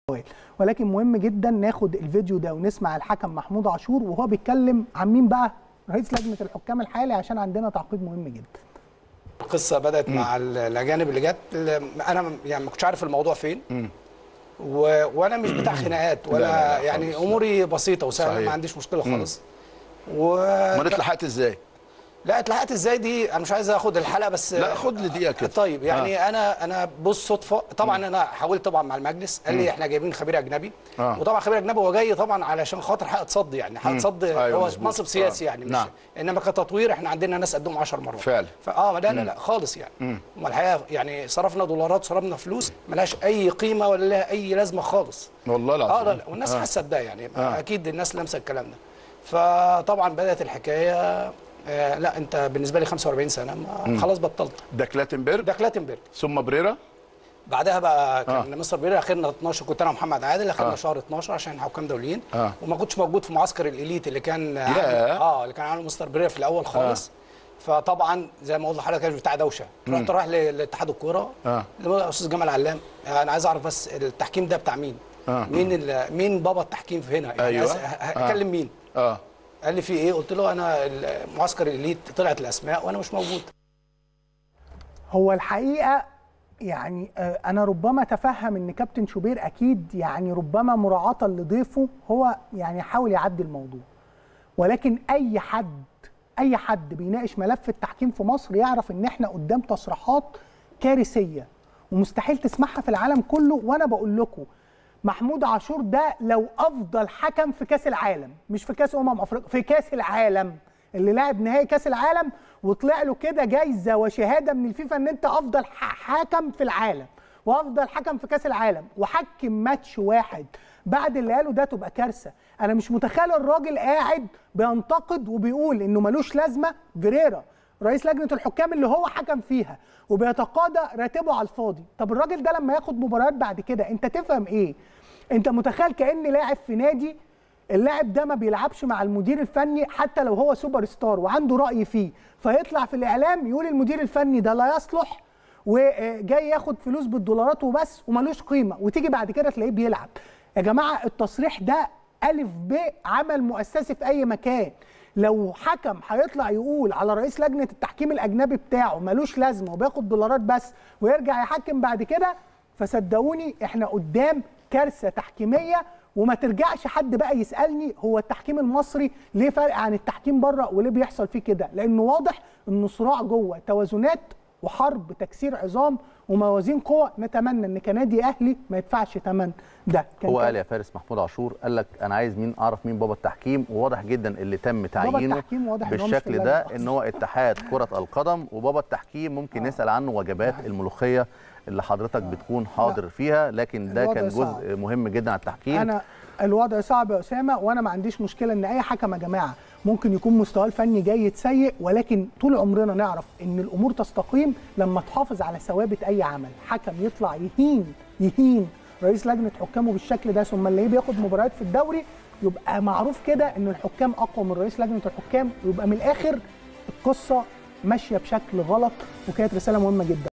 ولكن مهم جدا ناخد الفيديو ده ونسمع الحكم محمود عاشور وهو بيتكلم عن مين بقى رئيس لجنه الحكام الحالي عشان عندنا تعقيب مهم جدا القصه بدات مع ال- الاجانب اللي جت ال- انا يعني ما كنتش عارف الموضوع فين و... وانا مش بتاع خناقات ولا لا، لا، لا، يعني خالص، لا. اموري بسيطه وسهله صحيح. ما عنديش مشكله خالص و ما اتلحقت ازاي؟ لا اتلحقت ازاي دي انا مش عايز اخد الحلقه بس لا خد لي دقيقه كده طيب يعني آه. انا انا بص صدفه طبعا انا حاولت طبعا مع المجلس قال لي احنا جايبين خبير اجنبي آه. وطبعا خبير اجنبي هو جاي طبعا علشان خاطر حق صد يعني حق صد أيوة هو مظبوط. منصب سياسي آه. يعني مش نعم. انما كتطوير احنا عندنا ناس قدهم 10 مرات فعلا. فاه لا لا لا خالص يعني هم الحقيقه يعني صرفنا دولارات صرفنا فلوس ملهاش اي قيمه ولا لها اي لازمه خالص والله العظيم اه لا لا والناس آه. حست ده يعني آه. اكيد الناس لامسه الكلام ده فطبعا بدات الحكايه آه لا انت بالنسبه لي 45 سنه ما خلاص بطلت ده كلاتنبرج ده كلاتنبرج ثم بريرا بعدها بقى كان آه. مستر بيريرا اخرنا 12 كنت انا ومحمد عادل اخرنا آه. شهر 12 عشان حكام دوليين آه. وما كنتش موجود في معسكر الاليت اللي كان ياه. اه اللي كان عامله مستر بيريرا في الاول خالص فطبعا زي ما قلت لحضرتك كان بتاع دوشه رحت رايح ل- لاتحاد الكوره آه. الاستاذ جمال علام آه، انا عايز اعرف بس التحكيم ده بتاع مين آه. مين ال- مين بابا التحكيم في هنا يعني أيوة. عايز- ه- هكلم مين اه قال لي في ايه قلت له انا معسكر الاليت طلعت الاسماء وانا مش موجود هو الحقيقه يعني آه، انا ربما اتفهم ان كابتن شوبير اكيد يعني ربما مراعاه لضيفه هو يعني حاول يعدي الموضوع ولكن اي حد اي حد بيناقش ملف التحكيم في مصر يعرف ان احنا قدام تصريحات كارثيه ومستحيل تسمعها في العالم كله وانا بقول لكم محمود عاشور ده لو افضل حكم في كاس العالم مش في كاس امم افريقيا في كاس العالم اللي لعب نهائي كاس العالم وطلع له كده جايزه وشهاده من الفيفا ان انت افضل ح- حكم في العالم وافضل حكم في كاس العالم وحكم ماتش واحد بعد اللي قاله ده تبقى كارثه انا مش متخيل الراجل قاعد بينتقد وبيقول انه ملوش لازمه فيريرا رئيس لجنه الحكام اللي هو حكم فيها وبيتقاضى راتبه على الفاضي طب الراجل ده لما ياخد مباريات بعد كده انت تفهم ايه انت متخيل كان لاعب في نادي اللاعب ده ما بيلعبش مع المدير الفني حتى لو هو سوبر ستار وعنده راي فيه فيطلع في الاعلام يقول المدير الفني ده لا يصلح وجاي ياخد فلوس بالدولارات وبس وملوش قيمه وتيجي بعد كده تلاقيه بيلعب يا جماعه التصريح ده الف ب عمل مؤسسي في اي مكان لو حكم هيطلع يقول على رئيس لجنه التحكيم الاجنبي بتاعه ملوش لازمه وبياخد دولارات بس ويرجع يحكم بعد كده فصدقوني احنا قدام كارثه تحكيميه وما ترجعش حد بقى يسالني هو التحكيم المصري ليه فرق عن التحكيم بره وليه بيحصل فيه كده لانه واضح انه صراع جوه توازنات وحرب تكسير عظام وموازين قوى نتمنى ان كنادي اهلي ما يدفعش ثمن ده كان هو كده. قال يا فارس محمود عاشور قال لك انا عايز مين اعرف مين بابا التحكيم وواضح جدا اللي تم تعيينه التحكيم واضح إن هو مش في بالشكل اللجنة ده خالص. ان هو اتحاد كره القدم وبابا التحكيم ممكن نسال عنه وجبات الملوخيه اللي حضرتك بتكون حاضر فيها لكن ده الوضع كان صعب. جزء مهم جدا على التحكيم انا الوضع صعب يا اسامه وانا ما عنديش مشكله ان اي حكم يا جماعه ممكن يكون مستواه الفني جيد سيء ولكن طول عمرنا نعرف ان الامور تستقيم لما تحافظ على ثوابت اي عمل حكم يطلع يهين يهين رئيس لجنه حكامه بالشكل ده ثم اللي بياخد مباريات في الدوري يبقى معروف كده ان الحكام اقوى من رئيس لجنه الحكام ويبقى من الاخر القصه ماشيه بشكل غلط وكانت رساله مهمه جدا